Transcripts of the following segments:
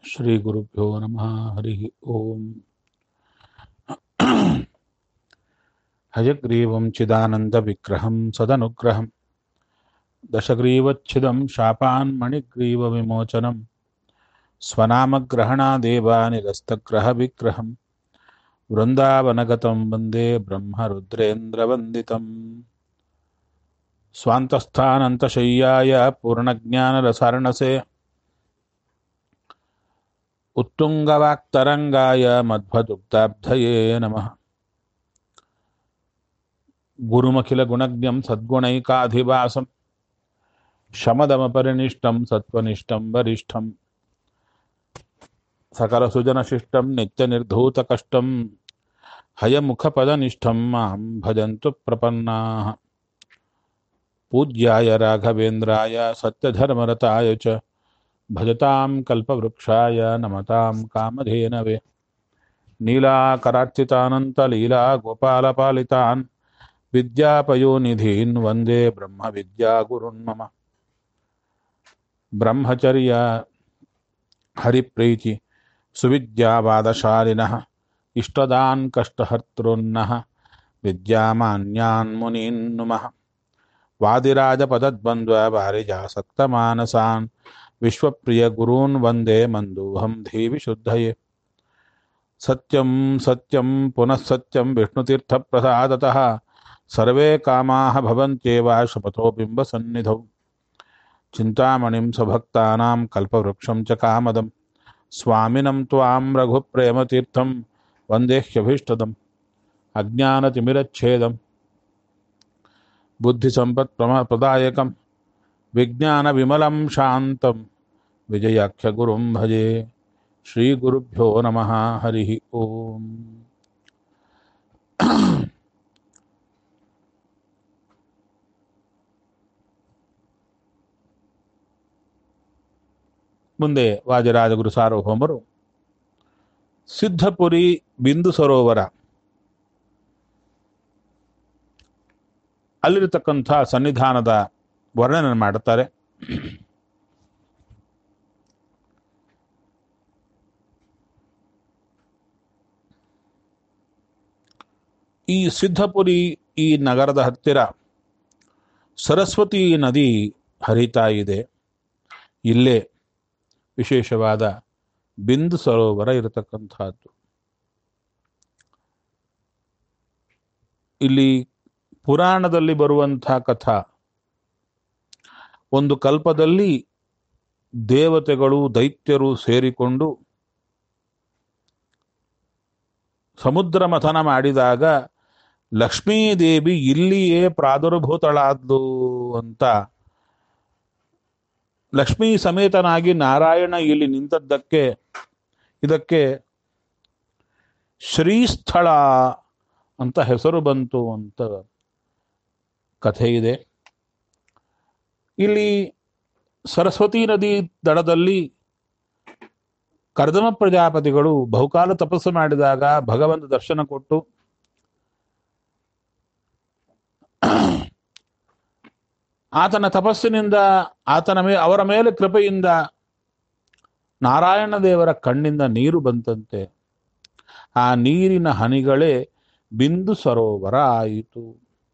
श्रीगुरुभ्यो नमः हरिः ओम् हयग्रीवं चिदानन्दविग्रहं सदनुग्रहं दशग्रीवच्छिदं शापान्मणिग्रीवविमोचनं स्वनामग्रहणादेव निरस्तग्रहविग्रहं वृन्दावनगतं वन्दे ब्रह्मरुद्रेन्द्रवन्दितम् स्वान्तस्थानन्तशय्याय पूर्णज्ञानरसार्णसे उत्तुङ्गवाक्तरङ्गाय मध्वदुग्धाब्धये नमः गुरुमखिलगुणज्ञं सद्गुणैकाधिवासं शमदमपरिनिष्टं सत्त्वनिष्ठं वरिष्ठं सकलसुजनशिष्टं नित्यनिर्धूतकष्टं हयमुखपदनिष्ठं मां भजन्तु प्रपन्नाः पूज्याय राघवेन्द्राय सत्यधर्मरताय च भजतां कल्पवृक्षाय नमतां कामधेनवे नीलाकरार्चितानन्तलीलागोपालपालितान् विद्यापयोनिधीन् वन्दे ब्रह्मविद्यागुरुन् मम ब्रह्मचर्य हरिप्रीति सुविद्यावादशालिनः इष्टदान् कष्टहर्तॄन्नः विद्यामान्यान् मुनीन् नुमः वादिराजपदद्वन्द्ववारिजासक्तमानसान् विश्वप्रियगुरून् वन्दे मन्दोऽहं धीविशुद्धये सत्यं सत्यं पुनः सत्यं विष्णुतीर्थप्रसादतः सर्वे कामाः भवन्त्येव शपथो बिम्बसन्निधौ चिन्तामणिं स्वभक्तानां कल्पवृक्षं च कामदं स्वामिनं त्वां रघुप्रेमतीर्थं वन्देह्यभीष्टदम् अज्ञानतिमिरच्छेदं बुद्धिसम्पत्प्रदायकं विज्ञानविमलं शान्तं विजयाख्यगुरुं भजे श्रीगुरुभ्यो नमः हरिः ओम् ಮುಂದೆ ವಾಜರಾಜಗುರು ಸಾರ್ವಭೌಮರು ಸಿದ್ಧಪುರಿ ಬಿಂದು ಸರೋವರ ಅಲ್ಲಿರತಕ್ಕಂಥ ಸನ್ನಿಧಾನದ ವರ್ಣನೆ ಮಾಡುತ್ತಾರೆ ಈ ಸಿದ್ಧಪುರಿ ಈ ನಗರದ ಹತ್ತಿರ ಸರಸ್ವತಿ ನದಿ ಹರಿತಾ ಇದೆ ಇಲ್ಲೇ ವಿಶೇಷವಾದ ಬಿಂದು ಸರೋವರ ಇರತಕ್ಕಂಥದ್ದು ಇಲ್ಲಿ ಪುರಾಣದಲ್ಲಿ ಬರುವಂಥ ಕಥಾ ಒಂದು ಕಲ್ಪದಲ್ಲಿ ದೇವತೆಗಳು ದೈತ್ಯರು ಸೇರಿಕೊಂಡು ಸಮುದ್ರ ಮಥನ ಮಾಡಿದಾಗ ಲಕ್ಷ್ಮೀದೇವಿ ಇಲ್ಲಿಯೇ ಪ್ರಾದುರ್ಭೂತಳಾದ್ಲು ಅಂತ ಲಕ್ಷ್ಮೀ ಸಮೇತನಾಗಿ ನಾರಾಯಣ ಇಲ್ಲಿ ನಿಂತದ್ದಕ್ಕೆ ಇದಕ್ಕೆ ಶ್ರೀಸ್ಥಳ ಅಂತ ಹೆಸರು ಬಂತು ಅಂತ ಕಥೆ ಇದೆ ಇಲ್ಲಿ ಸರಸ್ವತಿ ನದಿ ದಡದಲ್ಲಿ ಕರ್ದಮ ಪ್ರಜಾಪತಿಗಳು ಬಹುಕಾಲ ತಪಸ್ಸು ಮಾಡಿದಾಗ ಭಗವಂತ ದರ್ಶನ ಕೊಟ್ಟು ಆತನ ತಪಸ್ಸಿನಿಂದ ಆತನ ಮೇ ಅವರ ಮೇಲೆ ಕೃಪೆಯಿಂದ ನಾರಾಯಣ ದೇವರ ಕಣ್ಣಿಂದ ನೀರು ಬಂತಂತೆ ಆ ನೀರಿನ ಹನಿಗಳೇ ಬಿಂದು ಸರೋವರ ಆಯಿತು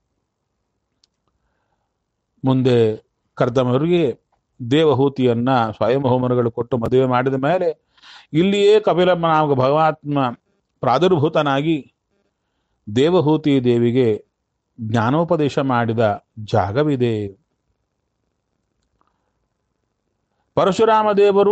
ಮುಂದೆ ಕರ್ದಮರಿಗೆ ದೇವಹೂತಿಯನ್ನ ಸ್ವಯಂಭೌಮರುಗಳು ಕೊಟ್ಟು ಮದುವೆ ಮಾಡಿದ ಮೇಲೆ ಇಲ್ಲಿಯೇ ಕಪಿಲಮ್ಮನಾಗ ಭಗವಾತ್ಮ ಪ್ರಾದುರ್ಭೂತನಾಗಿ ದೇವಹೂತಿ ದೇವಿಗೆ ಜ್ಞಾನೋಪದೇಶ ಮಾಡಿದ ಜಾಗವಿದೆ ಪರಶುರಾಮ ದೇವರು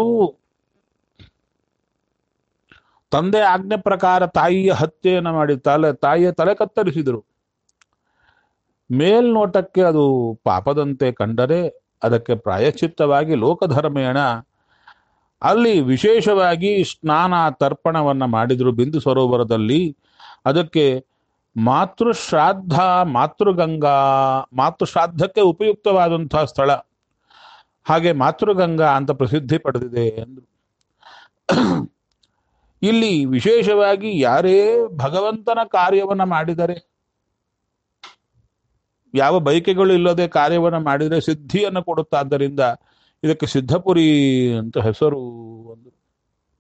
ತಂದೆ ಆಜ್ಞೆ ಪ್ರಕಾರ ತಾಯಿಯ ಹತ್ಯೆಯನ್ನು ಮಾಡಿ ತಲೆ ತಾಯಿಯ ತಲೆ ಕತ್ತರಿಸಿದರು ಮೇಲ್ನೋಟಕ್ಕೆ ಅದು ಪಾಪದಂತೆ ಕಂಡರೆ ಅದಕ್ಕೆ ಪ್ರಾಯಶ್ಚಿತ್ತವಾಗಿ ಲೋಕಧರ್ಮೇಣ ಅಲ್ಲಿ ವಿಶೇಷವಾಗಿ ಸ್ನಾನ ತರ್ಪಣವನ್ನ ಮಾಡಿದ್ರು ಬಿಂದು ಸರೋವರದಲ್ಲಿ ಅದಕ್ಕೆ ಮಾತೃಶ್ರಾದ್ದ ಮಾತೃಗಂಗಾ ಮಾತೃಶ್ರಾದ್ದಕ್ಕೆ ಉಪಯುಕ್ತವಾದಂತಹ ಸ್ಥಳ ಹಾಗೆ ಮಾತೃಗಂಗಾ ಅಂತ ಪ್ರಸಿದ್ಧಿ ಪಡೆದಿದೆ ಎಂದು ಇಲ್ಲಿ ವಿಶೇಷವಾಗಿ ಯಾರೇ ಭಗವಂತನ ಕಾರ್ಯವನ್ನ ಮಾಡಿದರೆ ಯಾವ ಬೈಕೆಗಳು ಇಲ್ಲದೆ ಕಾರ್ಯವನ್ನು ಮಾಡಿದರೆ ಸಿದ್ಧಿಯನ್ನು ಕೊಡುತ್ತಾದ್ದರಿಂದ ಇದಕ್ಕೆ ಸಿದ್ಧಪುರಿ ಅಂತ ಹೆಸರು ಒಂದು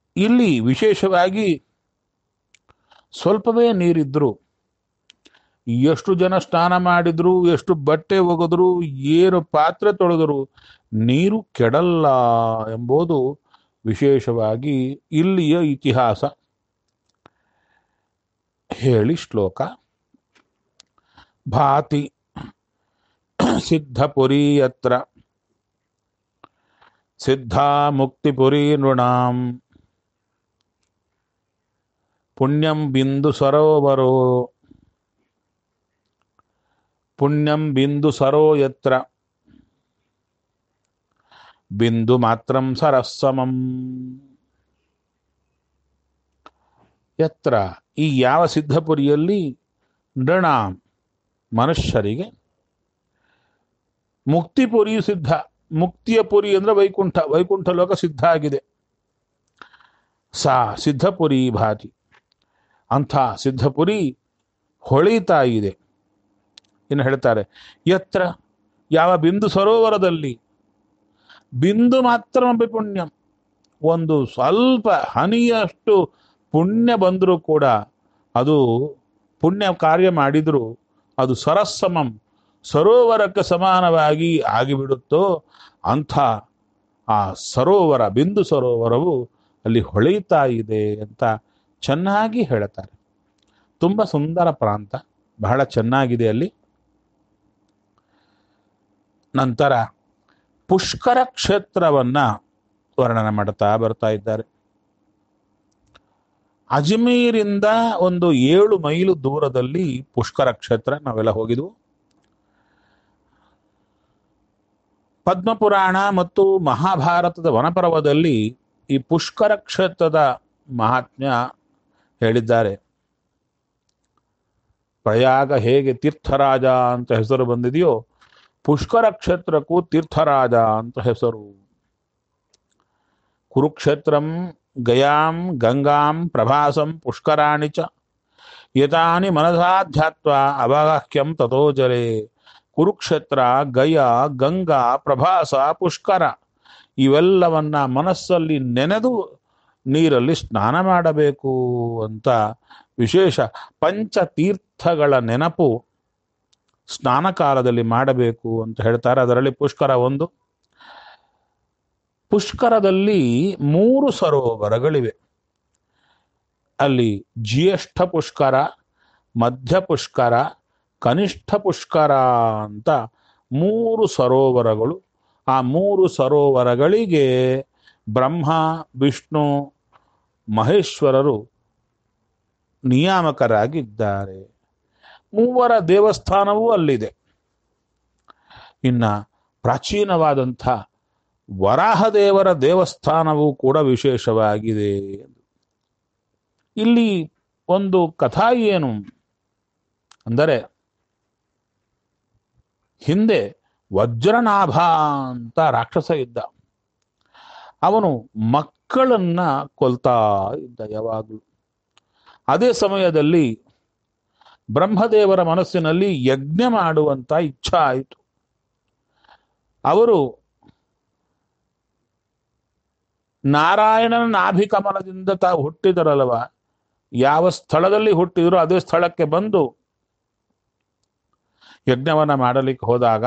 ಇಲ್ಲಿ ವಿಶೇಷವಾಗಿ ಸ್ವಲ್ಪವೇ ನೀರಿದ್ರು ಎಷ್ಟು ಜನ ಸ್ನಾನ ಮಾಡಿದ್ರು ಎಷ್ಟು ಬಟ್ಟೆ ಒಗೆದ್ರು ಏನು ಪಾತ್ರೆ ತೊಳೆದ್ರು ನೀರು ಕೆಡಲ್ಲ ಎಂಬುದು ವಿಶೇಷವಾಗಿ ಇಲ್ಲಿಯ ಇತಿಹಾಸ ಹೇಳಿ ಶ್ಲೋಕ ಭಾತಿ ಸಿದ್ಧಪುರಿ ಯತ್ರ ಸಿದ್ಧಾ ಮುಕ್ತಿಪುರಿ ನೃಣಾಂ ಪುಣ್ಯಂ ಬಿಂದು ಸರೋವರೋ ಪುಣ್ಯಂ ಬಿಂದು ಸರೋ ಯತ್ರ ಬಿಂದು ಮಾತ್ರಂ ಸರಸ್ಸಮಂ ಯತ್ರ ಈ ಯಾವ ಸಿದ್ಧಪುರಿಯಲ್ಲಿ ನೃಣ ಮನುಷ್ಯರಿಗೆ ಮುಕ್ತಿಪುರಿ ಸಿದ್ಧ ಮುಕ್ತಿಯ ಪುರಿ ಅಂದ್ರೆ ವೈಕುಂಠ ವೈಕುಂಠ ಲೋಕ ಸಿದ್ಧ ಆಗಿದೆ ಸಾ ಸಿದ್ಧಪುರಿ ಭಾತಿ ಅಂಥ ಸಿದ್ಧಪುರಿ ಹೊಳಿತಾ ಇದೆ ಇನ್ನು ಹೇಳ್ತಾರೆ ಯತ್ರ ಯಾವ ಬಿಂದು ಸರೋವರದಲ್ಲಿ ಬಿಂದು ಮಾತ್ರ ಪುಣ್ಯಂ ಒಂದು ಸ್ವಲ್ಪ ಹನಿಯಷ್ಟು ಪುಣ್ಯ ಬಂದರೂ ಕೂಡ ಅದು ಪುಣ್ಯ ಕಾರ್ಯ ಮಾಡಿದರೂ ಅದು ಸರಸ್ಸಮಂ ಸರೋವರಕ್ಕೆ ಸಮಾನವಾಗಿ ಆಗಿಬಿಡುತ್ತೋ ಅಂಥ ಆ ಸರೋವರ ಬಿಂದು ಸರೋವರವು ಅಲ್ಲಿ ಹೊಳೆಯುತ್ತಾ ಇದೆ ಅಂತ ಚೆನ್ನಾಗಿ ಹೇಳ್ತಾರೆ ತುಂಬ ಸುಂದರ ಪ್ರಾಂತ ಬಹಳ ಚೆನ್ನಾಗಿದೆ ಅಲ್ಲಿ ನಂತರ ಪುಷ್ಕರ ಕ್ಷೇತ್ರವನ್ನ ವರ್ಣನೆ ಮಾಡ್ತಾ ಬರ್ತಾ ಇದ್ದಾರೆ ಅಜ್ಮೀರಿಂದ ಒಂದು ಏಳು ಮೈಲು ದೂರದಲ್ಲಿ ಪುಷ್ಕರ ಕ್ಷೇತ್ರ ನಾವೆಲ್ಲ ಹೋಗಿದ್ವು ಪದ್ಮಪುರಾಣ ಮತ್ತು ಮಹಾಭಾರತದ ವನಪರ್ವದಲ್ಲಿ ಈ ಪುಷ್ಕರ ಕ್ಷೇತ್ರದ ಮಹಾತ್ಮ್ಯ ಹೇಳಿದ್ದಾರೆ ಪ್ರಯಾಗ ಹೇಗೆ ತೀರ್ಥರಾಜ ಅಂತ ಹೆಸರು ಬಂದಿದೆಯೋ ಪುಷ್ಕರ ಕ್ಷೇತ್ರಕ್ಕೂ ತೀರ್ಥರಾಜ ಅಂತ ಹೆಸರು ಕುರುಕ್ಷೇತ್ರಂ ಗಯಾಂ ಗಂಗಾಂ ಪ್ರಭಾಸಂ ಪುಷ್ಕರಾಣಿ ಚ ಯತಾನಿ ಮನಸಾಧ್ಯಾತ್ವ ಅವಗಾಹ್ಯಂ ತಥೋ ಜಲೆ ಕುರುಕ್ಷೇತ್ರ ಗಯ ಗಂಗಾ ಪ್ರಭಾಸ ಪುಷ್ಕರ ಇವೆಲ್ಲವನ್ನ ಮನಸ್ಸಲ್ಲಿ ನೆನೆದು ನೀರಲ್ಲಿ ಸ್ನಾನ ಮಾಡಬೇಕು ಅಂತ ವಿಶೇಷ ಪಂಚತೀರ್ಥಗಳ ನೆನಪು ಸ್ನಾನ ಕಾಲದಲ್ಲಿ ಮಾಡಬೇಕು ಅಂತ ಹೇಳ್ತಾರೆ ಅದರಲ್ಲಿ ಪುಷ್ಕರ ಒಂದು ಪುಷ್ಕರದಲ್ಲಿ ಮೂರು ಸರೋವರಗಳಿವೆ ಅಲ್ಲಿ ಜ್ಯೇಷ್ಠ ಪುಷ್ಕರ ಮಧ್ಯ ಪುಷ್ಕರ ಕನಿಷ್ಠ ಪುಷ್ಕರ ಅಂತ ಮೂರು ಸರೋವರಗಳು ಆ ಮೂರು ಸರೋವರಗಳಿಗೆ ಬ್ರಹ್ಮ ವಿಷ್ಣು ಮಹೇಶ್ವರರು ನಿಯಾಮಕರಾಗಿದ್ದಾರೆ ಮೂವರ ದೇವಸ್ಥಾನವೂ ಅಲ್ಲಿದೆ ಇನ್ನ ಪ್ರಾಚೀನವಾದಂಥ ವರಾಹದೇವರ ದೇವಸ್ಥಾನವೂ ಕೂಡ ವಿಶೇಷವಾಗಿದೆ ಇಲ್ಲಿ ಒಂದು ಕಥಾ ಏನು ಅಂದರೆ ಹಿಂದೆ ವಜ್ರನಾಭ ಅಂತ ರಾಕ್ಷಸ ಇದ್ದ ಅವನು ಮಕ್ಕಳನ್ನ ಕೊಲ್ತಾ ಇದ್ದ ಯಾವಾಗಲೂ ಅದೇ ಸಮಯದಲ್ಲಿ ಬ್ರಹ್ಮದೇವರ ಮನಸ್ಸಿನಲ್ಲಿ ಯಜ್ಞ ಮಾಡುವಂತ ಇಚ್ಛಾ ಆಯಿತು ಅವರು ನಾರಾಯಣನ ನಾಭಿಕಮಲದಿಂದ ತಾವು ಹುಟ್ಟಿದರಲ್ವ ಯಾವ ಸ್ಥಳದಲ್ಲಿ ಹುಟ್ಟಿದ್ರು ಅದೇ ಸ್ಥಳಕ್ಕೆ ಬಂದು ಯಜ್ಞವನ್ನ ಮಾಡಲಿಕ್ಕೆ ಹೋದಾಗ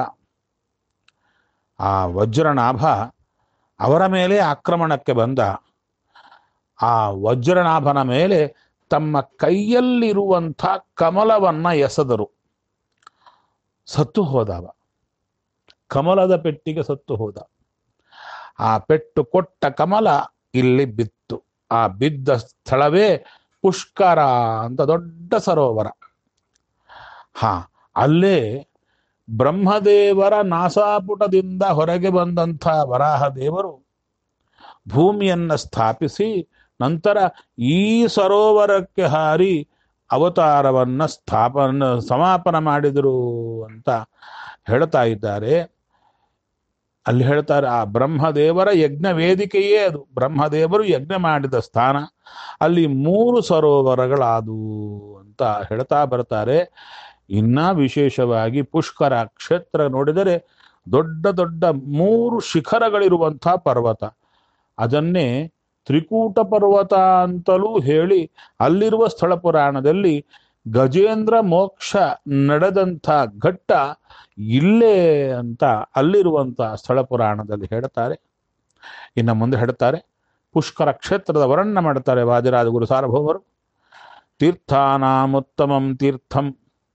ಆ ವಜ್ರನಾಭ ಅವರ ಮೇಲೆ ಆಕ್ರಮಣಕ್ಕೆ ಬಂದ ಆ ವಜ್ರನಾಭನ ಮೇಲೆ ತಮ್ಮ ಕೈಯಲ್ಲಿರುವಂಥ ಕಮಲವನ್ನ ಎಸೆದರು ಸತ್ತು ಹೋದವ ಕಮಲದ ಪೆಟ್ಟಿಗೆ ಸತ್ತು ಹೋದ ಆ ಪೆಟ್ಟು ಕೊಟ್ಟ ಕಮಲ ಇಲ್ಲಿ ಬಿತ್ತು ಆ ಬಿದ್ದ ಸ್ಥಳವೇ ಪುಷ್ಕರ ಅಂತ ದೊಡ್ಡ ಸರೋವರ ಹಾ ಅಲ್ಲೇ ಬ್ರಹ್ಮದೇವರ ನಾಸಾಪುಟದಿಂದ ಹೊರಗೆ ಬಂದಂಥ ವರಾಹ ದೇವರು ಭೂಮಿಯನ್ನ ಸ್ಥಾಪಿಸಿ ನಂತರ ಈ ಸರೋವರಕ್ಕೆ ಹಾರಿ ಅವತಾರವನ್ನ ಸ್ಥಾಪನ ಸಮಾಪನ ಮಾಡಿದರು ಅಂತ ಹೇಳ್ತಾ ಇದ್ದಾರೆ ಅಲ್ಲಿ ಹೇಳ್ತಾರೆ ಆ ಬ್ರಹ್ಮದೇವರ ಯಜ್ಞ ವೇದಿಕೆಯೇ ಅದು ಬ್ರಹ್ಮದೇವರು ಯಜ್ಞ ಮಾಡಿದ ಸ್ಥಾನ ಅಲ್ಲಿ ಮೂರು ಸರೋವರಗಳಾದವು ಅಂತ ಹೇಳ್ತಾ ಬರ್ತಾರೆ ಇನ್ನ ವಿಶೇಷವಾಗಿ ಪುಷ್ಕರ ಕ್ಷೇತ್ರ ನೋಡಿದರೆ ದೊಡ್ಡ ದೊಡ್ಡ ಮೂರು ಶಿಖರಗಳಿರುವಂಥ ಪರ್ವತ ಅದನ್ನೇ ತ್ರಿಕೂಟ ಪರ್ವತ ಅಂತಲೂ ಹೇಳಿ ಅಲ್ಲಿರುವ ಸ್ಥಳ ಪುರಾಣದಲ್ಲಿ ಗಜೇಂದ್ರ ಮೋಕ್ಷ ನಡೆದಂಥ ಘಟ್ಟ ಇಲ್ಲೇ ಅಂತ ಅಲ್ಲಿರುವಂಥ ಸ್ಥಳ ಪುರಾಣದಲ್ಲಿ ಹೇಳ್ತಾರೆ ಇನ್ನು ಮುಂದೆ ಹೇಳ್ತಾರೆ ಪುಷ್ಕರ ಕ್ಷೇತ್ರದ ವರ್ಣನ ಮಾಡ್ತಾರೆ ವಾದಿರಾಜ ಗುರು ಸಾರ್ವಭೌಮರು ತೀರ್ಥಾನಾಮುತ್ತಮಂ ತೀರ್ಥಂ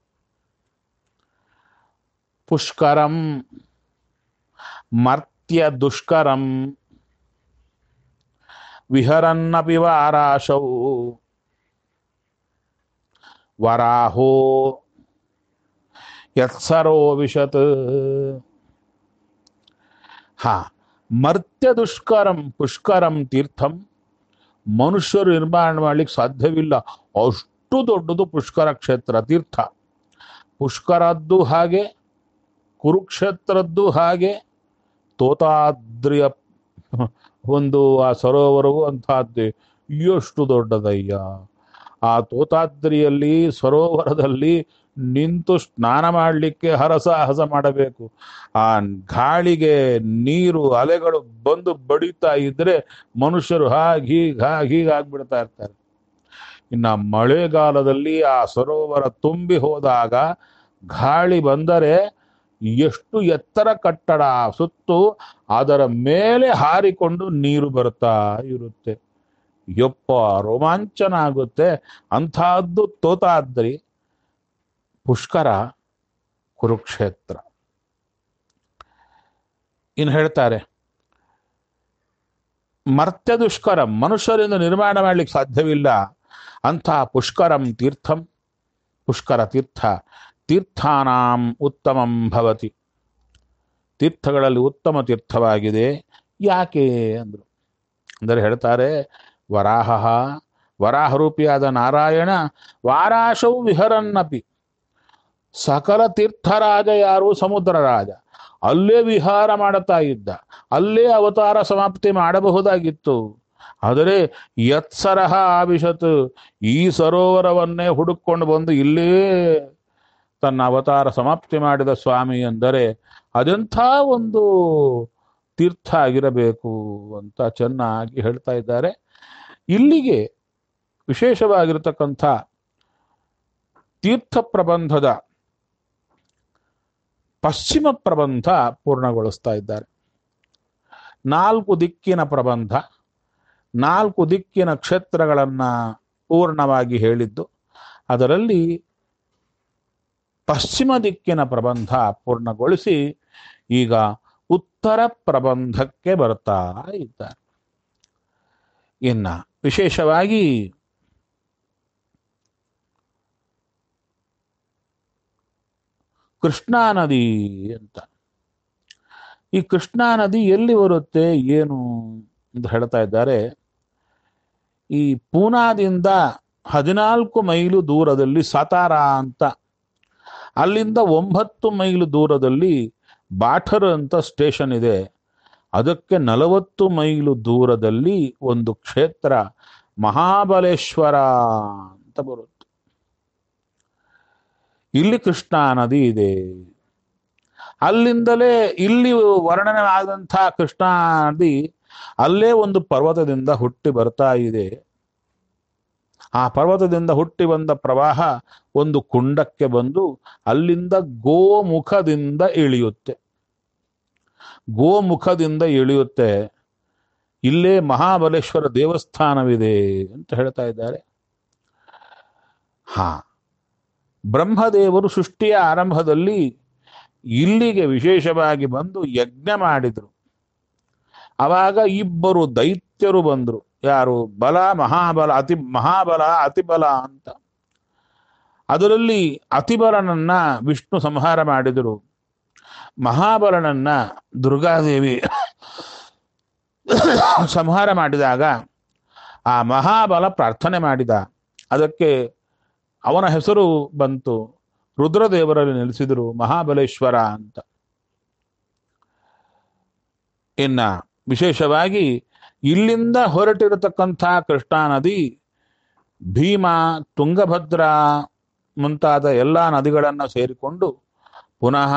ಪುಷ್ಕರಂ ಮರ್ತ್ಯ ದುಷ್ಕರಂ ವಿಹರನ್ನಪಿ ವಾರಾಶೌ ವರಾಹೋ ಯತ್ಸರೋ ವಿಶತ್ ಹಾ ಮರ್ತ್ಯ ದುಷ್ಕರಂ ಪುಷ್ಕರಂ ತೀರ್ಥಂ ಮನುಷ್ಯರು ನಿರ್ಮಾಣ ಮಾಡ್ಲಿಕ್ಕೆ ಸಾಧ್ಯವಿಲ್ಲ ಅಷ್ಟು ದೊಡ್ಡದು ಪುಷ್ಕರ ಕ್ಷೇತ್ರ ತೀರ್ಥ ಪುಷ್ಕರದ್ದು ಹಾಗೆ ಕುರುಕ್ಷೇತ್ರದ್ದು ಹಾಗೆ ತೋತಾದ್ರಿಯ ಒಂದು ಆ ಸರೋವರವು ಅಂತಹದ್ದೇ ಎಷ್ಟು ದೊಡ್ಡದಯ್ಯ ಆ ತೋತಾದ್ರಿಯಲ್ಲಿ ಸರೋವರದಲ್ಲಿ ನಿಂತು ಸ್ನಾನ ಮಾಡಲಿಕ್ಕೆ ಹರಸಾಹಸ ಮಾಡಬೇಕು ಆ ಗಾಳಿಗೆ ನೀರು ಅಲೆಗಳು ಬಂದು ಬಡಿತಾ ಇದ್ರೆ ಮನುಷ್ಯರು ಹಾಗೆ ಹೀಗೆ ಹಾಗೆ ಹೀಗೆ ಆಗ್ಬಿಡ್ತಾ ಇರ್ತಾರೆ ಇನ್ನು ಮಳೆಗಾಲದಲ್ಲಿ ಆ ಸರೋವರ ತುಂಬಿ ಹೋದಾಗ ಗಾಳಿ ಬಂದರೆ ಎಷ್ಟು ಎತ್ತರ ಕಟ್ಟಡ ಸುತ್ತು ಅದರ ಮೇಲೆ ಹಾರಿಕೊಂಡು ನೀರು ಬರ್ತಾ ಇರುತ್ತೆ ಯಪ್ಪ ರೋಮಾಂಚನ ಆಗುತ್ತೆ ಅಂಥದ್ದು ತೋತಾದ್ರಿ ಪುಷ್ಕರ ಕುರುಕ್ಷೇತ್ರ ಇನ್ನು ಹೇಳ್ತಾರೆ ಮರ್ತ್ಯ ದುಷ್ಕರ ಮನುಷ್ಯರಿಂದ ನಿರ್ಮಾಣ ಮಾಡ್ಲಿಕ್ಕೆ ಸಾಧ್ಯವಿಲ್ಲ ಅಂಥ ಪುಷ್ಕರಂ ತೀರ್ಥಂ ಪುಷ್ಕರ ತೀರ್ಥ ತೀರ್ಥಾನಾಂ ಉತ್ತಮಂ ಭವತಿ ತೀರ್ಥಗಳಲ್ಲಿ ಉತ್ತಮ ತೀರ್ಥವಾಗಿದೆ ಯಾಕೆ ಅಂದರು ಅಂದರೆ ಹೇಳ್ತಾರೆ ವರಾಹ ವರಾಹರೂಪಿಯಾದ ನಾರಾಯಣ ವಾರಾಶವು ವಿಹರನ್ನಪಿ ಸಕಲ ತೀರ್ಥರಾಜ ಯಾರು ಸಮುದ್ರ ರಾಜ ಅಲ್ಲೇ ವಿಹಾರ ಮಾಡುತ್ತಾ ಇದ್ದ ಅಲ್ಲೇ ಅವತಾರ ಸಮಾಪ್ತಿ ಮಾಡಬಹುದಾಗಿತ್ತು ಆದರೆ ಯತ್ಸರಹ ಆವಿಶತ್ ಈ ಸರೋವರವನ್ನೇ ಹುಡುಕೊಂಡು ಬಂದು ಇಲ್ಲೇ ತನ್ನ ಅವತಾರ ಸಮಾಪ್ತಿ ಮಾಡಿದ ಸ್ವಾಮಿ ಎಂದರೆ ಅದೆಂಥ ಒಂದು ತೀರ್ಥ ಆಗಿರಬೇಕು ಅಂತ ಚೆನ್ನಾಗಿ ಹೇಳ್ತಾ ಇದ್ದಾರೆ ಇಲ್ಲಿಗೆ ವಿಶೇಷವಾಗಿರತಕ್ಕಂಥ ತೀರ್ಥ ಪ್ರಬಂಧದ ಪಶ್ಚಿಮ ಪ್ರಬಂಧ ಪೂರ್ಣಗೊಳಿಸ್ತಾ ಇದ್ದಾರೆ ನಾಲ್ಕು ದಿಕ್ಕಿನ ಪ್ರಬಂಧ ನಾಲ್ಕು ದಿಕ್ಕಿನ ಕ್ಷೇತ್ರಗಳನ್ನ ಪೂರ್ಣವಾಗಿ ಹೇಳಿದ್ದು ಅದರಲ್ಲಿ ಪಶ್ಚಿಮ ದಿಕ್ಕಿನ ಪ್ರಬಂಧ ಪೂರ್ಣಗೊಳಿಸಿ ಈಗ ಉತ್ತರ ಪ್ರಬಂಧಕ್ಕೆ ಬರ್ತಾ ಇದ್ದಾರೆ ಇನ್ನ ವಿಶೇಷವಾಗಿ ಕೃಷ್ಣಾ ನದಿ ಅಂತ ಈ ಕೃಷ್ಣಾ ನದಿ ಎಲ್ಲಿ ಬರುತ್ತೆ ಏನು ಅಂತ ಹೇಳ್ತಾ ಇದ್ದಾರೆ ಈ ಪೂನಾದಿಂದ ಹದಿನಾಲ್ಕು ಮೈಲು ದೂರದಲ್ಲಿ ಸತಾರ ಅಂತ ಅಲ್ಲಿಂದ ಒಂಬತ್ತು ಮೈಲು ದೂರದಲ್ಲಿ ಬಾಠರ್ ಅಂತ ಸ್ಟೇಷನ್ ಇದೆ ಅದಕ್ಕೆ ನಲವತ್ತು ಮೈಲು ದೂರದಲ್ಲಿ ಒಂದು ಕ್ಷೇತ್ರ ಮಹಾಬಲೇಶ್ವರ ಅಂತ ಬರುತ್ತೆ ಇಲ್ಲಿ ಕೃಷ್ಣಾ ನದಿ ಇದೆ ಅಲ್ಲಿಂದಲೇ ಇಲ್ಲಿ ವರ್ಣನೆ ಆದಂಥ ಕೃಷ್ಣಾ ನದಿ ಅಲ್ಲೇ ಒಂದು ಪರ್ವತದಿಂದ ಹುಟ್ಟಿ ಬರ್ತಾ ಇದೆ ಆ ಪರ್ವತದಿಂದ ಹುಟ್ಟಿ ಬಂದ ಪ್ರವಾಹ ಒಂದು ಕುಂಡಕ್ಕೆ ಬಂದು ಅಲ್ಲಿಂದ ಗೋಮುಖದಿಂದ ಇಳಿಯುತ್ತೆ ಗೋಮುಖದಿಂದ ಇಳಿಯುತ್ತೆ ಇಲ್ಲೇ ಮಹಾಬಲೇಶ್ವರ ದೇವಸ್ಥಾನವಿದೆ ಅಂತ ಹೇಳ್ತಾ ಇದ್ದಾರೆ ಹಾ ಬ್ರಹ್ಮದೇವರು ಸೃಷ್ಟಿಯ ಆರಂಭದಲ್ಲಿ ಇಲ್ಲಿಗೆ ವಿಶೇಷವಾಗಿ ಬಂದು ಯಜ್ಞ ಮಾಡಿದರು ಅವಾಗ ಇಬ್ಬರು ದೈತ್ಯರು ಬಂದರು ಯಾರು ಬಲ ಮಹಾಬಲ ಅತಿ ಮಹಾಬಲ ಅತಿಬಲ ಅಂತ ಅದರಲ್ಲಿ ಅತಿಬಲನನ್ನ ವಿಷ್ಣು ಸಂಹಾರ ಮಾಡಿದರು ಮಹಾಬಲನನ್ನ ದುರ್ಗಾದೇವಿ ಸಂಹಾರ ಮಾಡಿದಾಗ ಆ ಮಹಾಬಲ ಪ್ರಾರ್ಥನೆ ಮಾಡಿದ ಅದಕ್ಕೆ ಅವನ ಹೆಸರು ಬಂತು ರುದ್ರದೇವರಲ್ಲಿ ನೆಲೆಸಿದರು ಮಹಾಬಲೇಶ್ವರ ಅಂತ ಇನ್ನ ವಿಶೇಷವಾಗಿ ಇಲ್ಲಿಂದ ಹೊರಟಿರತಕ್ಕಂಥ ಕೃಷ್ಣಾ ನದಿ ಭೀಮಾ ತುಂಗಭದ್ರಾ ಮುಂತಾದ ಎಲ್ಲ ನದಿಗಳನ್ನು ಸೇರಿಕೊಂಡು ಪುನಃ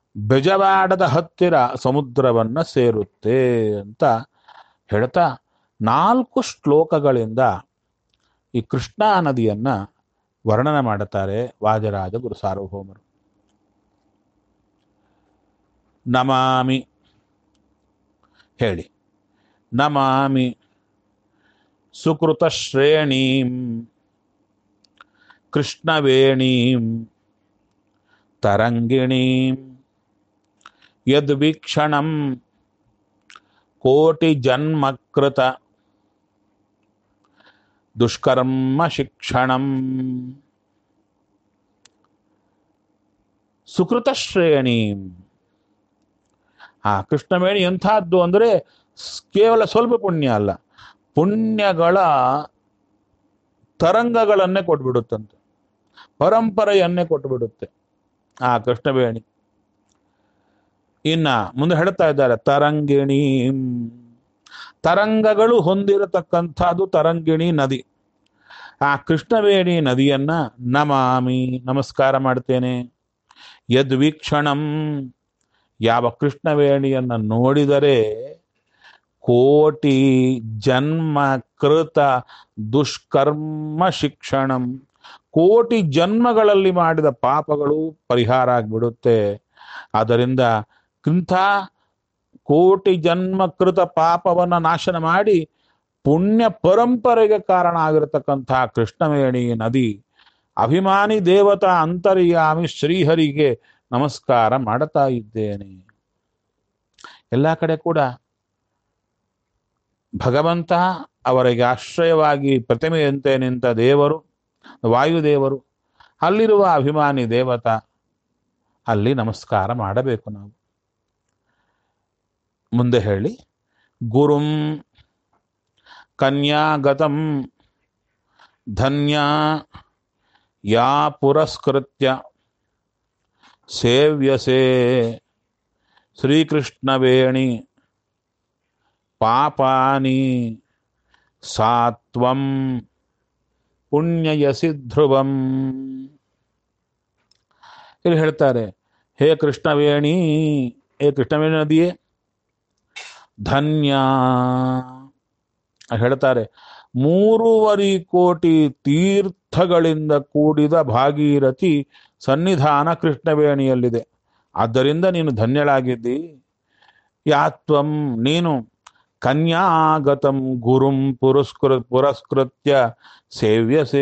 ಬೆಜವಾಡದ ಹತ್ತಿರ ಸಮುದ್ರವನ್ನ ಸೇರುತ್ತೆ ಅಂತ ಹೇಳ್ತಾ ನಾಲ್ಕು ಶ್ಲೋಕಗಳಿಂದ ಈ ಕೃಷ್ಣಾ ನದಿಯನ್ನ ವರ್ಣನೆ ಮಾಡುತ್ತಾರೆ ವಾಜರಾಜ ಗುರು ಸಾರ್ವಭೌಮರು ನಮಾಮಿ ಹೇಳಿ ನಮಾಮಿ ಸುಕೃತ ಶ್ರೇಣೀಂ ಕೃಷ್ಣವೇಣೀಂ ತರಂಗಿಣೀಂ ಯದ್ವೀಕ್ಷಣಂ ಕೋಟಿ ಜನ್ಮಕೃತ ದುಷ್ಕರ್ಮ ಶಿಕ್ಷಣಂ ಸುಕೃತ ಶ್ರೇಣಿ ಆ ಕೃಷ್ಣವೇಣಿ ಎಂಥದ್ದು ಅಂದರೆ ಸ್- ಕೇವಲ ಸ್ವಲ್ಪ ಪುಣ್ಯ ಅಲ್ಲ ಪುಣ್ಯಗಳ ತರಂಗಗಳನ್ನೇ ಕೊಟ್ಬಿಡುತ್ತಂತೆ ಪರಂಪರೆಯನ್ನೇ ಕೊಟ್ಬಿಡುತ್ತೆ ಆ ಕೃಷ್ಣವೇಣಿ ಇನ್ನ ಮುಂದೆ ಹೇಳ್ತಾ ಇದ್ದಾರೆ ತರಂಗಿಣಿ ತರಂಗಗಳು ಹೊಂದಿರತಕ್ಕಂಥದ್ದು ತರಂಗಿಣಿ ನದಿ ಆ ಕೃಷ್ಣವೇಣಿ ನದಿಯನ್ನ ನಮಾಮಿ ನಮಸ್ಕಾರ ಮಾಡ್ತೇನೆ ಯದ್ವೀಕ್ಷಣಂ ಯಾವ ಕೃಷ್ಣವೇಣಿಯನ್ನ ನೋಡಿದರೆ ಕೋಟಿ ಜನ್ಮ ಕೃತ ದುಷ್ಕರ್ಮ ಶಿಕ್ಷಣಂ ಕೋಟಿ ಜನ್ಮಗಳಲ್ಲಿ ಮಾಡಿದ ಪಾಪಗಳು ಪರಿಹಾರ ಆಗ್ಬಿಡುತ್ತೆ ಆದ್ದರಿಂದ ಇಂಥ ಕೋಟಿ ಜನ್ಮ ಕೃತ ಪಾಪವನ್ನ ನಾಶನ ಮಾಡಿ ಪುಣ್ಯ ಪರಂಪರೆಗೆ ಕಾರಣ ಆಗಿರತಕ್ಕಂತಹ ಕೃಷ್ಣವೇಣಿ ನದಿ ಅಭಿಮಾನಿ ದೇವತಾ ಅಂತರ್ಯಾಮಿ ಶ್ರೀಹರಿಗೆ ನಮಸ್ಕಾರ ಮಾಡುತ್ತಾ ಇದ್ದೇನೆ ಎಲ್ಲ ಕಡೆ ಕೂಡ ಭಗವಂತ ಅವರಿಗೆ ಆಶ್ರಯವಾಗಿ ಪ್ರತಿಮೆಯಂತೆ ನಿಂತ ದೇವರು ವಾಯುದೇವರು ಅಲ್ಲಿರುವ ಅಭಿಮಾನಿ ದೇವತಾ ಅಲ್ಲಿ ನಮಸ್ಕಾರ ಮಾಡಬೇಕು ನಾವು ಮುಂದೆ ಹೇಳಿ ಗುರುಂ ಕನ್ಯಾಗತಂ ಧನ್ಯ ಯಾ ಪುರಸ್ಕೃತ್ಯ ಸೇವ್ಯಸೆ ಶ್ರೀಕೃಷ್ಣವೇಣಿ ಪಾಪಾನಿ ಸಾತ್ವಂ ಪುಣ್ಯಯಸಿ ಧ್ರುವಂ ಇಲ್ಲಿ ಹೇಳ್ತಾರೆ ಹೇ ಕೃಷ್ಣವೇಣಿ ಹೇ ಕೃಷ್ಣವೇಣಿ ನದಿಯೇ ಧನ್ಯ ಹೇಳ್ತಾರೆ ಮೂರುವರಿ ಕೋಟಿ ತೀರ್ಥಗಳಿಂದ ಕೂಡಿದ ಭಾಗೀರಥಿ ಸನ್ನಿಧಾನ ಕೃಷ್ಣವೇಣಿಯಲ್ಲಿದೆ ಆದ್ದರಿಂದ ನೀನು ಧನ್ಯಳಾಗಿದ್ದಿ ಯಾತ್ವಂ ನೀನು ಕನ್ಯಾಗತಂ ಗುರುಂ ಪುರಸ್ಕೃ ಪುರಸ್ಕೃತ್ಯ ಸೇವ್ಯಸೇ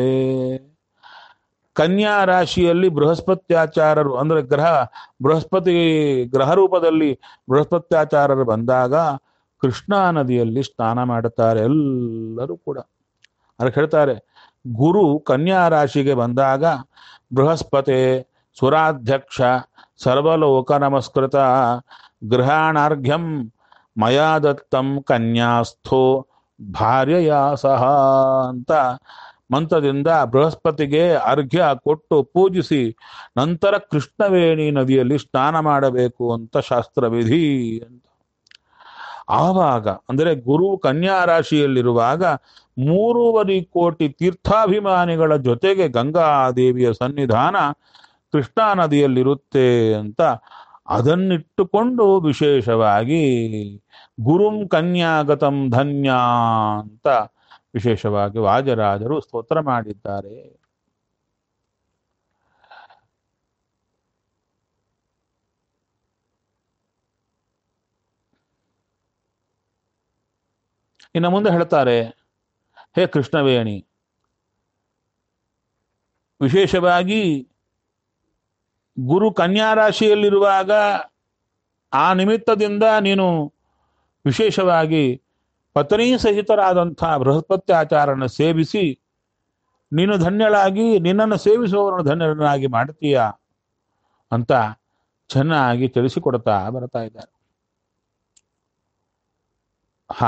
ಕನ್ಯಾ ರಾಶಿಯಲ್ಲಿ ಬೃಹಸ್ಪತ್ಯಾಚಾರರು ಅಂದ್ರೆ ಗ್ರಹ ಬೃಹಸ್ಪತಿ ಗ್ರಹ ರೂಪದಲ್ಲಿ ಬೃಹಸ್ಪತ್ಯಾಚಾರರು ಬಂದಾಗ ಕೃಷ್ಣಾ ನದಿಯಲ್ಲಿ ಸ್ನಾನ ಮಾಡುತ್ತಾರೆ ಎಲ್ಲರೂ ಕೂಡ ಅದಕ್ಕೆ ಹೇಳ್ತಾರೆ ಗುರು ಕನ್ಯಾ ರಾಶಿಗೆ ಬಂದಾಗ ಬೃಹಸ್ಪತಿ ಸುರಾಧ್ಯಕ್ಷ ಸರ್ವಲೋಕ ನಮಸ್ಕೃತ ಗೃಹಾಣಾರ್ಘ್ಯಂ ಮಯಾ ದತ್ತಂ ಕನ್ಯಾಸ್ಥೋ ಭಾರ್ಯಯ ಸಹ ಅಂತ ಮಂತ್ರದಿಂದ ಬೃಹಸ್ಪತಿಗೆ ಅರ್ಘ್ಯ ಕೊಟ್ಟು ಪೂಜಿಸಿ ನಂತರ ಕೃಷ್ಣವೇಣಿ ನದಿಯಲ್ಲಿ ಸ್ನಾನ ಮಾಡಬೇಕು ಅಂತ ಶಾಸ್ತ್ರವಿಧಿ ಅಂತ ಆವಾಗ ಅಂದರೆ ಗುರು ಕನ್ಯಾ ರಾಶಿಯಲ್ಲಿರುವಾಗ ಮೂರುವರೆ ಕೋಟಿ ತೀರ್ಥಾಭಿಮಾನಿಗಳ ಜೊತೆಗೆ ಗಂಗಾದೇವಿಯ ಸನ್ನಿಧಾನ ಕೃಷ್ಣಾ ನದಿಯಲ್ಲಿರುತ್ತೆ ಅಂತ ಅದನ್ನಿಟ್ಟುಕೊಂಡು ವಿಶೇಷವಾಗಿ ಗುರುಂ ಕನ್ಯಾಗತಂ ಧನ್ಯ ಅಂತ ವಿಶೇಷವಾಗಿ ವಾಜರಾಜರು ಸ್ತೋತ್ರ ಮಾಡಿದ್ದಾರೆ ಇನ್ನು ಮುಂದೆ ಹೇಳ್ತಾರೆ ಹೇ ಕೃಷ್ಣವೇಣಿ ವಿಶೇಷವಾಗಿ ಗುರು ಕನ್ಯಾ ರಾಶಿಯಲ್ಲಿರುವಾಗ ಆ ನಿಮಿತ್ತದಿಂದ ನೀನು ವಿಶೇಷವಾಗಿ ಪತ್ನಿ ಸಹಿತರಾದಂಥ ಬೃಹಸ್ಪತ್ಯಾಚಾರನ ಸೇವಿಸಿ ನೀನು ಧನ್ಯಳಾಗಿ ನಿನ್ನನ್ನು ಸೇವಿಸುವವರನ್ನು ಧನ್ಯರನ್ನಾಗಿ ಮಾಡ್ತೀಯ ಅಂತ ಚೆನ್ನಾಗಿ ತಿಳಿಸಿಕೊಡ್ತಾ ಬರ್ತಾ ಇದ್ದಾರೆ ಹಾ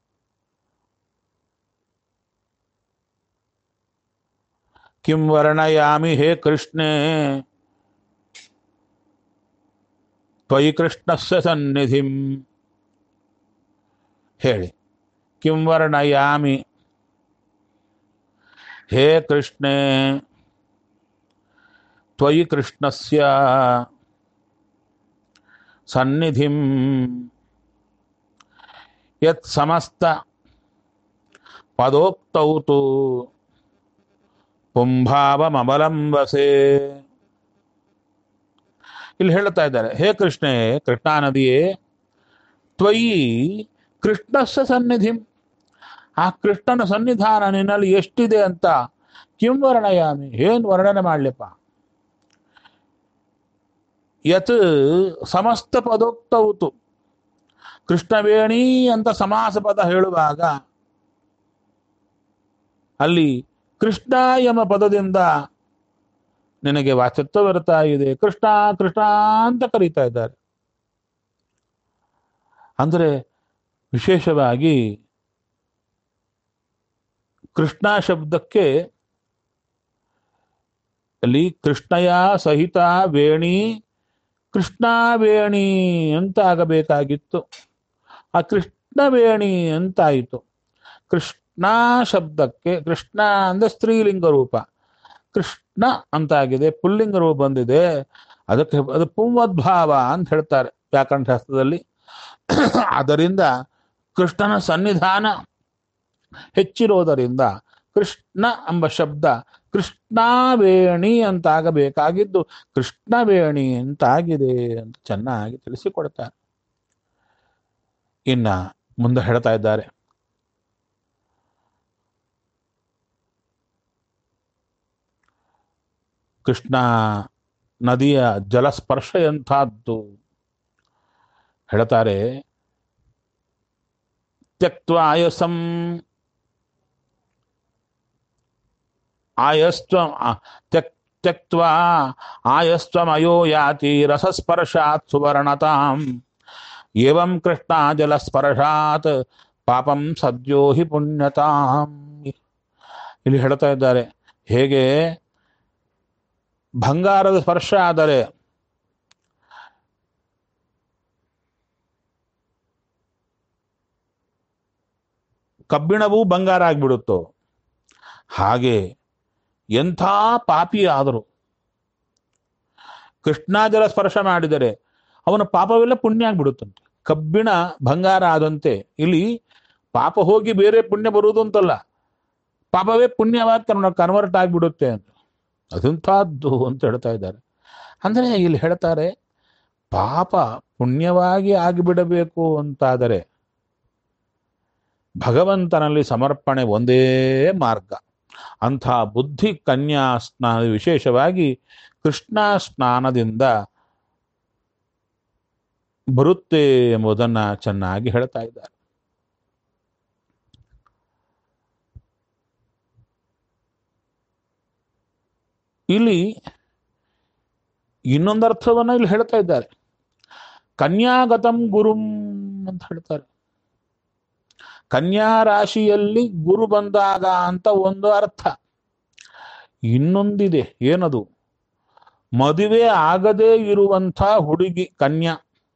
ಕಿಂ ವರ್ಣಯಾಮಿ ಹೇ ಕೃಷ್ಣೇ ತ್ವಯಿ ಕೃಷ್ಣಸ್ಯ ಸನ್ನಿಧಿಂ ಹೇಳಿ ಕಿಂ ವರ್ಣಯಾಮಿ ಹೇ ಕೃಷ್ಣೇ ತ್ವಯಿ ಕೃಷ್ಣಸ್ಯ ಸನ್ನಿಧಿಂ ಯತ್ ಸಮಸ್ತ ಪದೋಕ್ತೌತು ಪುಂಭಾವಮವಲಂಬಸೆ ಇಲ್ಲಿ ಹೇಳ್ತಾ ಇದ್ದಾರೆ ಹೇ ಕೃಷ್ಣೇ ಕೃಷ್ಣಾ ನದಿಯೇ ತ್ವಯಿ ಕೃಷ್ಣಸ್ಸ ಸನ್ನಿಧಿ ಆ ಕೃಷ್ಣನ ಸನ್ನಿಧಾನ ನಿನ್ನಲ್ಲಿ ಎಷ್ಟಿದೆ ಅಂತ ಕಿಂ ವರ್ಣಯಾಮಿ ಏನ್ ವರ್ಣನೆ ಮಾಡ್ಲಿಪ್ಪ ಯತ್ ಸಮಸ್ತ ಪದೋಕ್ತೌತು ಕೃಷ್ಣವೇಣಿ ಅಂತ ಸಮಾಸ ಪದ ಹೇಳುವಾಗ ಅಲ್ಲಿ ಕೃಷ್ಣ ಎಂಬ ಪದದಿಂದ ನಿನಗೆ ವಾಚತ್ವ ಬರ್ತಾ ಇದೆ ಕೃಷ್ಣ ಕೃಷ್ಣ ಅಂತ ಕರೀತಾ ಇದ್ದಾರೆ ಅಂದ್ರೆ ವಿಶೇಷವಾಗಿ ಕೃಷ್ಣ ಶಬ್ದಕ್ಕೆ ಅಲ್ಲಿ ಕೃಷ್ಣಯ ಸಹಿತ ವೇಣಿ ಕೃಷ್ಣವೇಣಿ ಅಂತ ಆಗಬೇಕಾಗಿತ್ತು ಆ ಕೃಷ್ಣವೇಣಿ ಅಂತಾಯಿತು ಕೃಷ್ಣ ಶಬ್ದಕ್ಕೆ ಕೃಷ್ಣ ಅಂದ್ರೆ ಸ್ತ್ರೀಲಿಂಗ ರೂಪ ಕೃಷ್ಣ ಅಂತಾಗಿದೆ ಪುಲ್ಲಿಂಗ ರೂಪ ಬಂದಿದೆ ಅದಕ್ಕೆ ಅದು ಪುಂವದ್ಭಾವ ಅಂತ ಹೇಳ್ತಾರೆ ವ್ಯಾಕರಣ ಶಾಸ್ತ್ರದಲ್ಲಿ ಅದರಿಂದ ಕೃಷ್ಣನ ಸನ್ನಿಧಾನ ಹೆಚ್ಚಿರೋದರಿಂದ ಕೃಷ್ಣ ಎಂಬ ಶಬ್ದ ಕೃಷ್ಣವೇಣಿ ಅಂತಾಗಬೇಕಾಗಿದ್ದು ಕೃಷ್ಣವೇಣಿ ಅಂತಾಗಿದೆ ಅಂತ ಚೆನ್ನಾಗಿ ತಿಳಿಸಿಕೊಡ್ತಾರೆ ಇನ್ನ ಮುಂದೆ ಹೇಳ್ತಾ ಇದ್ದಾರೆ ಕೃಷ್ಣ ನದಿಯ ಜಲಸ್ಪರ್ಶ ಎಂಥದ್ದು ಹೇಳ್ತಾರೆ ತ್ಯಕ್ತ ಆಯಸಂ ಆಯಸ್ತ್ವ ತ್ಯಕ್ ತ್ಯಕ್ತ ಆಯಸ್ತ್ವಮಯೋ ಯಾತಿ ರಸಸ್ಪರ್ಶಾತ್ ಸುವರ್ಣತಾಂ ಏವಂ ಕೃಷ್ಣ ಜಲಸ್ಪರ್ಶಾತ್ ಪಾಪಂ ಸದ್ಯೋ ಹಿ ಪುಣ್ಯತಾಂ ಇಲ್ಲಿ ಹೇಳ್ತಾ ಇದ್ದಾರೆ ಹೇಗೆ ಬಂಗಾರದ ಸ್ಪರ್ಶ ಆದರೆ ಕಬ್ಬಿಣವೂ ಬಂಗಾರ ಆಗ್ಬಿಡುತ್ತೋ ಹಾಗೆ ಎಂಥ ಪಾಪಿ ಆದರು ಕೃಷ್ಣಾಜಲ ಸ್ಪರ್ಶ ಮಾಡಿದರೆ ಅವನ ಪಾಪವೆಲ್ಲ ಪುಣ್ಯ ಆಗ್ಬಿಡುತ್ತಂತೆ ಕಬ್ಬಿಣ ಬಂಗಾರ ಆದಂತೆ ಇಲ್ಲಿ ಪಾಪ ಹೋಗಿ ಬೇರೆ ಪುಣ್ಯ ಬರುವುದು ಅಂತಲ್ಲ ಪಾಪವೇ ಪುಣ್ಯವಾಗಿ ಕನ್ವ ಕನ್ವರ್ಟ್ ಆಗಿಬಿಡುತ್ತೆ ಅಂತ ಅದಂಥದ್ದು ಅಂತ ಹೇಳ್ತಾ ಇದ್ದಾರೆ ಅಂದರೆ ಇಲ್ಲಿ ಹೇಳ್ತಾರೆ ಪಾಪ ಪುಣ್ಯವಾಗಿ ಆಗಿಬಿಡಬೇಕು ಅಂತಾದರೆ ಭಗವಂತನಲ್ಲಿ ಸಮರ್ಪಣೆ ಒಂದೇ ಮಾರ್ಗ ಅಂಥ ಬುದ್ಧಿ ಕನ್ಯಾ ಸ್ನಾನ ವಿಶೇಷವಾಗಿ ಕೃಷ್ಣ ಸ್ನಾನದಿಂದ ಬರುತ್ತೆ ಎಂಬುದನ್ನ ಚೆನ್ನಾಗಿ ಹೇಳ್ತಾ ಇದ್ದಾರೆ ಇಲ್ಲಿ ಇನ್ನೊಂದು ಅರ್ಥವನ್ನ ಇಲ್ಲಿ ಹೇಳ್ತಾ ಇದ್ದಾರೆ ಕನ್ಯಾಗತಂ ಗುರುಂ ಅಂತ ಹೇಳ್ತಾರೆ ಕನ್ಯಾ ರಾಶಿಯಲ್ಲಿ ಗುರು ಬಂದಾಗ ಅಂತ ಒಂದು ಅರ್ಥ ಇನ್ನೊಂದಿದೆ ಏನದು ಮದುವೆ ಆಗದೇ ಇರುವಂಥ ಹುಡುಗಿ ಕನ್ಯಾ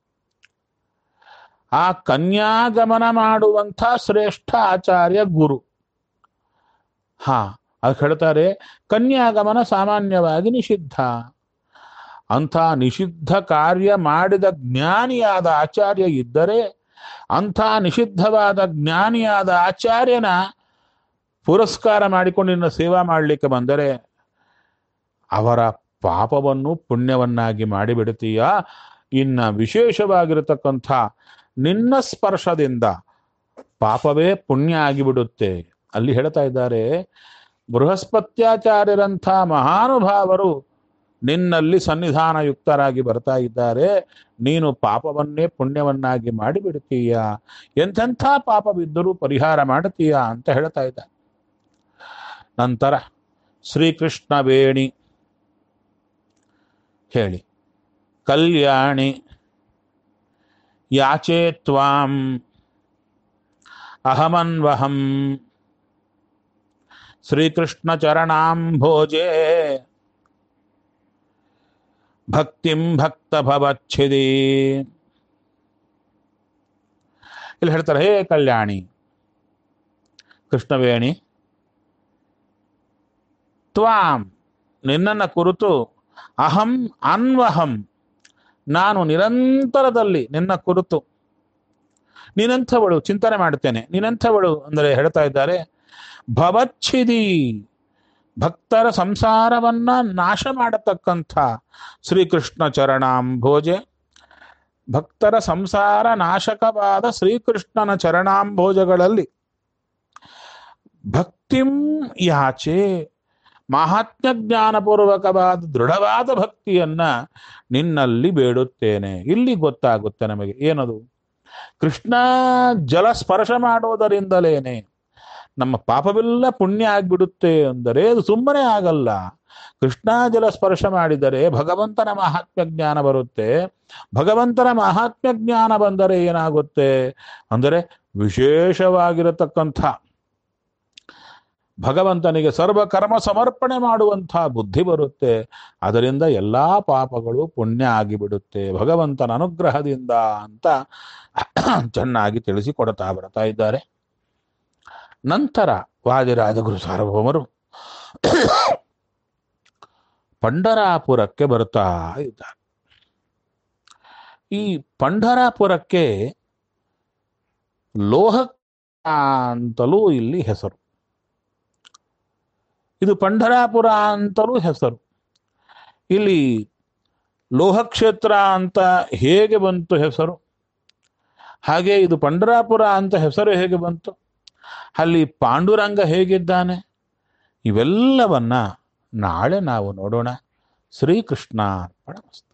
ಆ ಕನ್ಯಾಗಮನ ಮಾಡುವಂಥ ಶ್ರೇಷ್ಠ ಆಚಾರ್ಯ ಗುರು ಹಾ ಅದು ಹೇಳ್ತಾರೆ ಕನ್ಯಾಗಮನ ಸಾಮಾನ್ಯವಾಗಿ ನಿಷಿದ್ಧ ಅಂಥ ನಿಷಿದ್ಧ ಕಾರ್ಯ ಮಾಡಿದ ಜ್ಞಾನಿಯಾದ ಆಚಾರ್ಯ ಇದ್ದರೆ ಅಂಥ ನಿಷಿದ್ಧವಾದ ಜ್ಞಾನಿಯಾದ ಆಚಾರ್ಯನ ಪುರಸ್ಕಾರ ಮಾಡಿಕೊಂಡು ಇನ್ನು ಸೇವಾ ಮಾಡಲಿಕ್ಕೆ ಬಂದರೆ ಅವರ ಪಾಪವನ್ನು ಪುಣ್ಯವನ್ನಾಗಿ ಮಾಡಿಬಿಡ್ತೀಯ ಇನ್ನ ವಿಶೇಷವಾಗಿರತಕ್ಕಂಥ ನಿನ್ನ ಸ್ಪರ್ಶದಿಂದ ಪಾಪವೇ ಪುಣ್ಯ ಆಗಿಬಿಡುತ್ತೆ ಅಲ್ಲಿ ಹೇಳ್ತಾ ಇದ್ದಾರೆ ಬೃಹಸ್ಪತ್ಯಾಚಾರ್ಯರಂಥ ಮಹಾನುಭಾವರು ನಿನ್ನಲ್ಲಿ ಸನ್ನಿಧಾನ ಯುಕ್ತರಾಗಿ ಬರ್ತಾ ಇದ್ದಾರೆ ನೀನು ಪಾಪವನ್ನೇ ಪುಣ್ಯವನ್ನಾಗಿ ಮಾಡಿಬಿಡ್ತೀಯ ಎಂತೆಂಥ ಪಾಪವಿದ್ದರೂ ಪರಿಹಾರ ಮಾಡುತ್ತೀಯ ಅಂತ ಹೇಳ್ತಾ ಇದ್ದ ನಂತರ ಶ್ರೀಕೃಷ್ಣ ವೇಣಿ ಹೇಳಿ ಕಲ್ಯಾಣಿ ಯಾಚೆ ತ್ವಾಂ ಅಹಮನ್ವಹಂ ಶ್ರೀಕೃಷ್ಣ ಚರಣಾಂಭೋಜೆ ಭಕ್ತಿಂ ಭಕ್ತ ಭವಚ್ಛಿದಿ ಇಲ್ಲಿ ಹೇಳ್ತಾರೆ ಹೇ ಕಲ್ಯಾಣಿ ಕೃಷ್ಣವೇಣಿ ತ್ವಾಂ ನಿನ್ನನ್ನ ಕುರಿತು ಅಹಂ ಅನ್ವಹಂ ನಾನು ನಿರಂತರದಲ್ಲಿ ನಿನ್ನ ಕುರಿತು ನೀನೆಂಥವಳು ಚಿಂತನೆ ಮಾಡುತ್ತೇನೆ ನೀನೆಂಥವಳು ಅಂದರೆ ಹೇಳ್ತಾ ಇದ್ದಾರೆ ಭವಚ್ಛಿದಿ ಭಕ್ತರ ಸಂಸಾರವನ್ನ ನಾಶ ಮಾಡತಕ್ಕಂಥ ಶ್ರೀಕೃಷ್ಣ ಚರಣಾಂಭೋಜೆ ಭಕ್ತರ ಸಂಸಾರ ನಾಶಕವಾದ ಶ್ರೀಕೃಷ್ಣನ ಚರಣಾಂಭೋಜಗಳಲ್ಲಿ ಭಕ್ತಿಂ ಯಾಚೆ ಮಹಾತ್ಮ ಜ್ಞಾನಪೂರ್ವಕವಾದ ದೃಢವಾದ ಭಕ್ತಿಯನ್ನ ನಿನ್ನಲ್ಲಿ ಬೇಡುತ್ತೇನೆ ಇಲ್ಲಿ ಗೊತ್ತಾಗುತ್ತೆ ನಮಗೆ ಏನದು ಕೃಷ್ಣ ಜಲ ಸ್ಪರ್ಶ ಮಾಡೋದರಿಂದಲೇನೆ ನಮ್ಮ ಪಾಪವೆಲ್ಲ ಪುಣ್ಯ ಆಗ್ಬಿಡುತ್ತೆ ಅಂದರೆ ಅದು ಸುಮ್ಮನೆ ಆಗಲ್ಲ ಕೃಷ್ಣ ಜಲ ಸ್ಪರ್ಶ ಮಾಡಿದರೆ ಭಗವಂತನ ಮಹಾತ್ಮ ಜ್ಞಾನ ಬರುತ್ತೆ ಭಗವಂತನ ಮಹಾತ್ಮ ಜ್ಞಾನ ಬಂದರೆ ಏನಾಗುತ್ತೆ ಅಂದರೆ ವಿಶೇಷವಾಗಿರತಕ್ಕಂಥ ಭಗವಂತನಿಗೆ ಸರ್ವ ಕರ್ಮ ಸಮರ್ಪಣೆ ಮಾಡುವಂಥ ಬುದ್ಧಿ ಬರುತ್ತೆ ಅದರಿಂದ ಎಲ್ಲಾ ಪಾಪಗಳು ಪುಣ್ಯ ಆಗಿಬಿಡುತ್ತೆ ಭಗವಂತನ ಅನುಗ್ರಹದಿಂದ ಅಂತ ಚೆನ್ನಾಗಿ ತಿಳಿಸಿಕೊಡ್ತಾ ಬರ್ತಾ ಇದ್ದಾರೆ ನಂತರ ವಾದಿರಾಜಗುರು ಸಾರ್ವಭೌಮರು ಪಂಡರಾಪುರಕ್ಕೆ ಬರ್ತಾ ಇದ್ದಾರೆ ಈ ಪಂಢರಾಪುರಕ್ಕೆ ಲೋಹ ಅಂತಲೂ ಇಲ್ಲಿ ಹೆಸರು ಇದು ಪಂಢರಾಪುರ ಅಂತಲೂ ಹೆಸರು ಇಲ್ಲಿ ಲೋಹಕ್ಷೇತ್ರ ಅಂತ ಹೇಗೆ ಬಂತು ಹೆಸರು ಹಾಗೆ ಇದು ಪಂಢರಾಪುರ ಅಂತ ಹೆಸರು ಹೇಗೆ ಬಂತು ಅಲ್ಲಿ ಪಾಂಡುರಂಗ ಹೇಗಿದ್ದಾನೆ ಇವೆಲ್ಲವನ್ನ ನಾಳೆ ನಾವು ನೋಡೋಣ ಶ್ರೀಕೃಷ್ಣ ಅರ್ಪಣಮಸ್ತು